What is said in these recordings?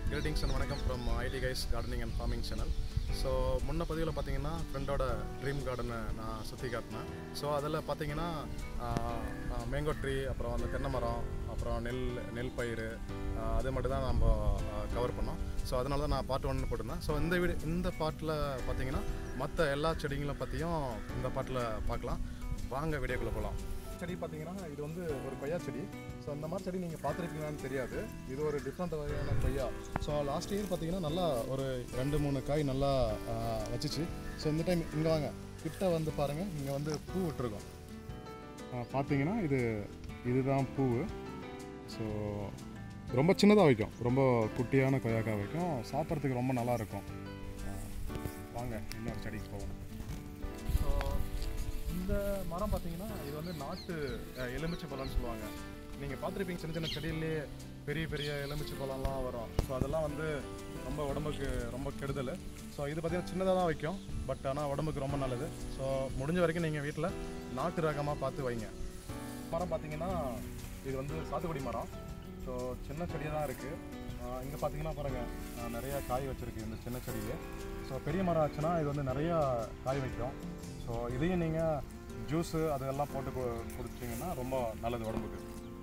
greetings and வணக்கம் from IT guys gardening and farming channel so முன்ன பதிவில் பார்த்தீங்கன்னா ஃப்ரெண்டோட ட்ரீம் கார்டனை நான் சுற்றி காட்டினேன் ஸோ அதில் பார்த்தீங்கன்னா மேங்கோ ட்ரீ அப்புறம் அந்த தென்னை மரம் அப்புறம் நெல் நெல் பயிர் ஆஹ் அது மட்டும் தான் நம்ம கவர் பண்ணோம் ஸோ அதனால தான் நான் பார்ட் ஒன்று போட்டிருந்தேன் ஸோ இந்த வீடு இந்த பாட்டில் பார்த்தீங்கன்னா மற்ற எல்லா செடிங்களை பற்றியும் இந்த பாட்டில் பார்க்கலாம் வாங்க வீடியோக்குள்ளே போகலாம் செடி பார்த்தீங்கன்னா இது வந்து ஒரு கொய்யா செடி ஸோ அந்த மாதிரி செடி நீங்கள் பார்த்துருக்கீங்களான்னு தெரியாது இது ஒரு டிஃப்ரெண்ட் வகையான கொய்யா ஸோ லாஸ்ட் இயர் பார்த்தீங்கன்னா நல்லா ஒரு ரெண்டு மூணு காய் நல்லா ஆஹ், வச்சுச்சு ஸோ இந்த டைம் இங்கே வாங்க கிட்ட வந்து பாருங்கள் இங்கே வந்து பூ விட்டுருக்கோம் ஆஹ், பார்த்தீங்கன்னா இது இதுதான் பூ ஸோ ரொம்ப சின்னதாக வைக்கும் ரொம்ப குட்டியான கொய்யாக்காய் வைக்கும் சாப்பிட்றதுக்கு ரொம்ப நல்லா இருக்கும் ஆஹ், வாங்க இன்னொரு செடிக்கு போவோம் ஸோ இந்த மரம் பார்த்தீங்கன்னா இது வந்து நாட்டு அஹ், எலுமிச்சை பழம்னு சொல்லுவாங்க நீங்கள் பார்த்துருப்பீங்க சின்ன சின்ன செடியிலே பெரிய பெரிய எலுமிச்சை பழம்லாம் வரும் ஸோ அதெல்லாம் வந்து ரொம்ப உடம்புக்கு ரொம்ப கெடுதல் ஸோ இது பார்த்தீங்கன்னா சின்னதாக தான் வைக்கும் பட் ஆனால் உடம்புக்கு ரொம்ப நல்லது ஸோ முடிஞ்ச வரைக்கும் நீங்கள் வீட்டில் நாட்டு ரகமாக பார்த்து வைங்க மரம் பார்த்தீங்கன்னா இது வந்து சாத்துக்குடி மரம் ஸோ சின்ன செடியாக தான் இருக்குது இங்கே பார்த்தீங்கன்னா பாருங்கள் நிறைய காய் வச்சுருக்கு இந்த சின்ன செடியிலே ஸோ பெரிய மரம் ஆச்சுன்னா இது வந்து நிறையா காய் வைக்கும் ஸோ இதையும் நீங்கள் ஜூஸு அதெல்லாம் போட்டு கு- குடிச்சிங்கன்னா ரொம்ப நல்லது உடம்புக்கு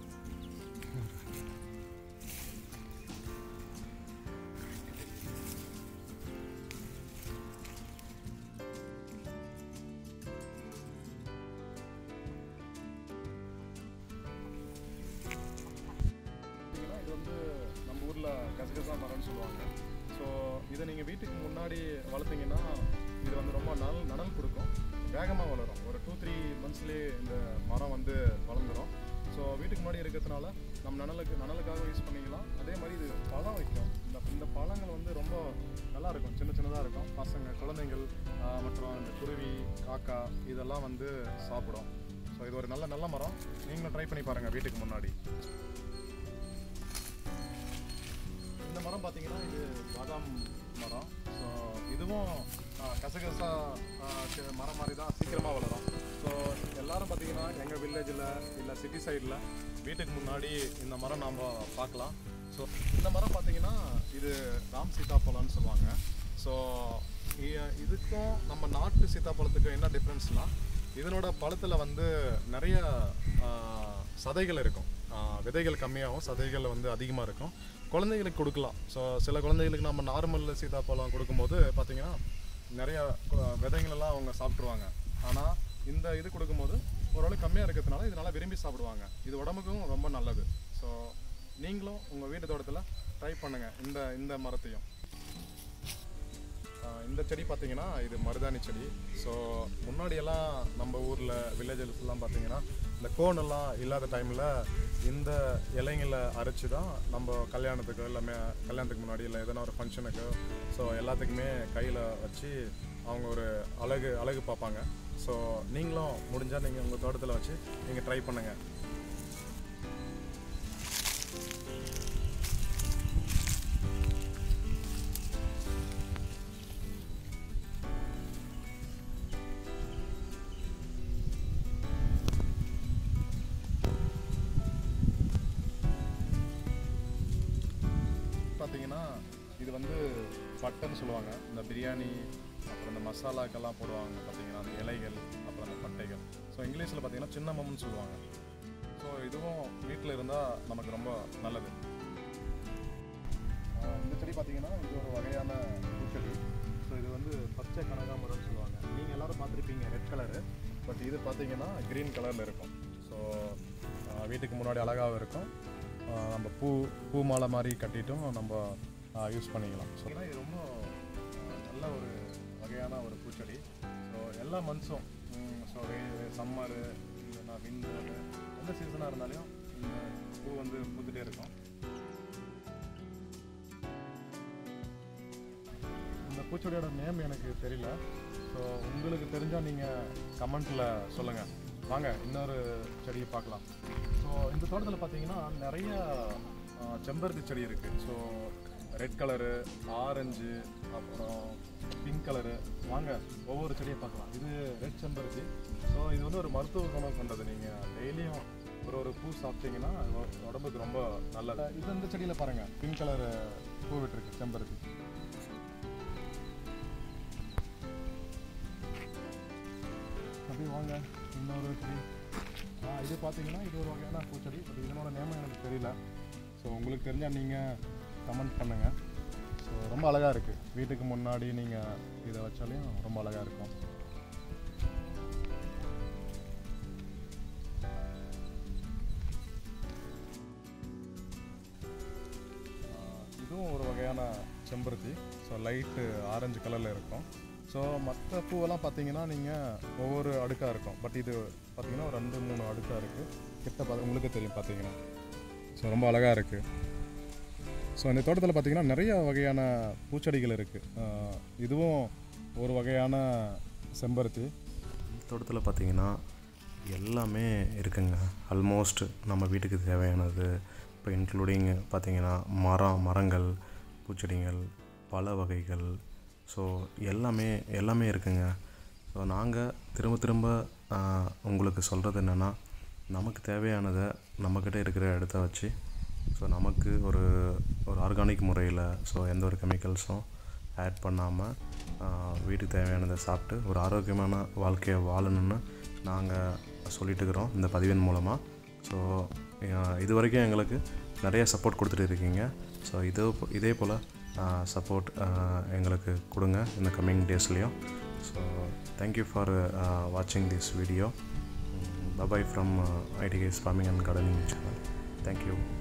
பார்த்தீங்கன்னா இது வந்து நம்ம ஊரில் கசகசா மரம்னு சொல்லுவாங்க ஸோ இதை நீங்கள் வீட்டுக்கு முன்னாடி வளர்த்தீங்கன்னா இது வந்து ரொம்ப நல் நனல் கொடுக்கும் வேகமாக வளரும் ஒரு டூ த்ரீ மந்த்ஸ்லேயே இந்த மரம் வந்து வளர்ந்துடும் ஸோ வீட்டுக்கு முன்னாடி இருக்கிறதுனால நம்ம நனலுக்கு நனலுக்காக யூஸ் பண்ணிக்கலாம் அதே மாதிரி இது பழம் வைக்கும் இந்த இந்த பழங்கள் வந்து ரொம்ப நல்லா இருக்கும் சின்ன சின்னதாக இருக்கும் பசங்க குழந்தைங்கள் ஆஹ், மற்றும் இந்த குருவி காக்கா இதெல்லாம் வந்து சாப்பிடும் ஸோ இது ஒரு நல்ல நல்ல மரம் நீங்களும் ட்ரை பண்ணி பாருங்கள் வீட்டுக்கு முன்னாடி இந்த மரம் பார்த்தீங்கன்னா இது பாதாம் மரம் ஸோ இதுவும் ஆ, கசகசா ஆ, செ- மரம் மாதிரி தான் சீக்கிரமாக வளரும் ஸோ எல்லாரும் பார்த்தீங்கன்னா எங்கள் வில்லேஜில் இல்லை சிட்டி சைடில் வீட்டுக்கு முன்னாடி இந்த மரம் நாம் பார்க்கலாம் ஸோ இந்த மரம் பார்த்தீங்கன்னா இது ராம் சீதாப்பழம்னு சொல்லுவாங்க ஸோ இதுக்கும் நம்ம நாட்டு சீதாப்பழத்துக்கும் என்ன டிஃப்ரென்ஸ்னால் இதனோட பழத்தில் வந்து நிறைய ஆ, சதைகள் இருக்கும் ஆ, விதைகள் கம்மியாகவும் சதைகள் வந்து அதிகமாக இருக்கும் குழந்தைகளுக்கு கொடுக்கலாம் ஸோ சில குழந்தைகளுக்கு நம்ம நார்மல் சீதாப்பழம் கொடுக்கும்போது பார்த்தீங்கன்னா நிறைய கு- விதைகள் எல்லாம் அவங்க சாப்பிட்ருவாங்க ஆனால் இந்த இது கொடுக்கும்போது ஓரளவு கம்மியாக இருக்கிறதுனால இதனால் விரும்பி சாப்பிடுவாங்க இது உடம்புக்கும் ரொம்ப நல்லது ஸோ நீங்களும் உங்கள் வீட்டு தோட்டத்தில் ட்ரை பண்ணுங்கள் இந்த இந்த மரத்தையும் ஆஹ் இந்த செடி பார்த்தீங்கன்னா இது மருதாணி செடி ஸோ முன்னாடியெல்லாம் நம்ம ஊரில் வில்லேஜஸ்லாம் பார்த்தீங்கன்னா இந்த கோன் எல்லாம் இல்லாத டைமில் இந்த இலைங்களை அரைச்சி தான் நம்ம கல்யாணத்துக்கு எல்லாமே கல்யாணத்துக்கு முன்னாடி இல்லை எதனா ஒரு ஃபங்க்ஷனுக்கு ஸோ எல்லாத்துக்குமே கையில் வச்சு அவங்க ஒரு அழகு அழகு பார்ப்பாங்க ஸோ நீங்களும் முடிஞ்சால் நீங்கள் உங்கள் தோட்டத்தில் வச்சு நீங்கள் ட்ரை பண்ணுங்கள் பார்த்தீங்கன்னா இது வந்து பட்டைன்னு சொல்லுவாங்க இந்த பிரியாணி அப்புறம் இந்த மசாலாக்கெல்லாம் போடுவாங்க பார்த்தீங்கன்னா அந்த இலைகள் அப்புறம் அந்த பட்டைகள் ஸோ இங்கிலீஷில் பார்த்தீங்கன்னா சின்னமம்னு சொல்லுவாங்க ஸோ இதுவும் வீட்டில் இருந்தால் நமக்கு ரொம்ப நல்லது ஆஹ் இந்த செடி பார்த்தீங்கன்னா இது ஒரு வகையான பூச்செடி ஸோ இது வந்து பச்சை கனகாமரம்னு சொல்லுவாங்க நீங்கள் எல்லாரும் பார்த்துருப்பீங்க ரெட் கலரு பட் இது பார்த்தீங்கன்னா க்ரீன் கலரில் இருக்கும் ஸோ வீட்டுக்கு முன்னாடி அழகாகவும் இருக்கும் ஆஹ் நம்ம பூ பூ மாலை மாதிரி கட்டிட்டும் நம்ம யூஸ் பண்ணிக்கலாம் ஸோ இது ரொம்ப ஆஹ் நல்ல ஒரு வகையான ஒரு பூச்செடி ஸோ எல்லா மந்த்ஸும் ஸோ சம்மரு இல்லைன்னா விண்டர் எந்த சீசனாக இருந்தாலும் இந்த பூ வந்து பூத்துட்டே இருக்கும் இந்த பூச்செடியோட நேம் எனக்கு தெரியல ஸோ உங்களுக்கு தெரிஞ்சால் நீங்கள் கமெண்ட்டில் சொல்லுங்கள் வாங்க இன்னொரு செடியை பார்க்கலாம் ஸோ இந்த தோட்டத்தில் பார்த்தீங்கன்னா நிறைய ஆ, செம்பருத்தி செடி இருக்குது ஸோ ரெட் கலரு ஆரஞ்சு அப்புறம் பிங்க் கலரு வாங்க ஒவ்வொரு செடியை பார்க்கலாம் இது ரெட் செம்பருத்தி ஸோ இது வந்து ஒரு மருத்துவ குணம் கொண்டது நீங்கள் டெய்லியும் ஒரு ஒரு பூ பூ சாப்பிட்டீங்கன்னா உ- உடம்புக்கு ரொம்ப நல்லது இது இந்த செடியில் பாருங்கள் பிங்க் கலர் பூ விட்டுருக்கு செம்பருத்தி அப்படியே வாங்க இன்னொரு செடி ஆ இது பார்த்தீங்கன்னா இது ஒரு வகையான பூச்செடி பட் இதனோட நேமம் எனக்கு தெரியல ஸோ உங்களுக்கு தெரிஞ்சால் நீங்கள் கமெண்ட் பண்ணுங்கள் ஸோ ரொம்ப அழகாக இருக்குது வீட்டுக்கு முன்னாடி நீங்கள் இதை வச்சாலையும் ரொம்ப அழகாக இருக்கும் ஆஹ் இதுவும் ஒரு வகையான செம்பருத்தி ஸோ லைட்டு ஆரஞ்சு கலரில் இருக்கும் ஸோ மற்ற பூவெல்லாம் பார்த்தீங்கன்னா நீங்கள் ஒவ்வொரு அடுக்காக இருக்கும் பட் இது பார்த்தீங்கன்னா ஒரு ரெண்டு மூணு அடுக்காக இருக்குது கிட்ட பார்த்து உங்களுக்கு தெரியும் பார்த்தீங்கன்னா ஸோ ரொம்ப அழகாக இருக்குது ஸோ இந்த தோட்டத்தில் பார்த்தீங்கன்னா நிறைய வகையான பூச்செடிகள் இருக்குது இதுவும் ஒரு வகையான செம்பருத்தி தோட்டத்தில் பார்த்தீங்கன்னா எல்லாமே இருக்குங்க ஆல்மோஸ்ட் நம்ம வீட்டுக்கு தேவையானது இப்போ இன்க்ளூடிங் பார்த்தீங்கன்னா மரம் மரங்கள் பூச்செடிகள் பல வகைகள் ஸோ எல்லாமே எல்லாமே இருக்குங்க ஸோ நாங்கள் திரும்ப திரும்ப ஆஹ், உங்களுக்கு சொல்கிறது என்னென்னா நமக்கு தேவையானதை நம்மக்கிட்ட இருக்கிற இடத்த வச்சு ஸோ நமக்கு ஒரு ஒரு ஆர்கானிக் முறையில் ஸோ எந்த ஒரு கெமிக்கல்ஸும் ஆட் பண்ணாமல் வீட்டுக்கு தேவையானதை சாப்பிட்டு ஒரு ஆரோக்கியமான வாழ்க்கையை வாழணும்னு நாங்கள் சொல்லிட்டு இருக்கிறோம் இந்த பதிவின் மூலமாக ஸோ இது வரைக்கும் எங்களுக்கு நிறைய சப்போர்ட் கொடுத்துட்டு இருக்கீங்க ஸோ இது இதே போல் சப்போர்ட் எங்களுக்கு கொடுங்க இந்த கம்மிங் டேஸ்லேயும் ஸோ தேங்க்யூ ஃபார் வாட்சிங் this video bye bye from IT guys farming and gardening channel thank you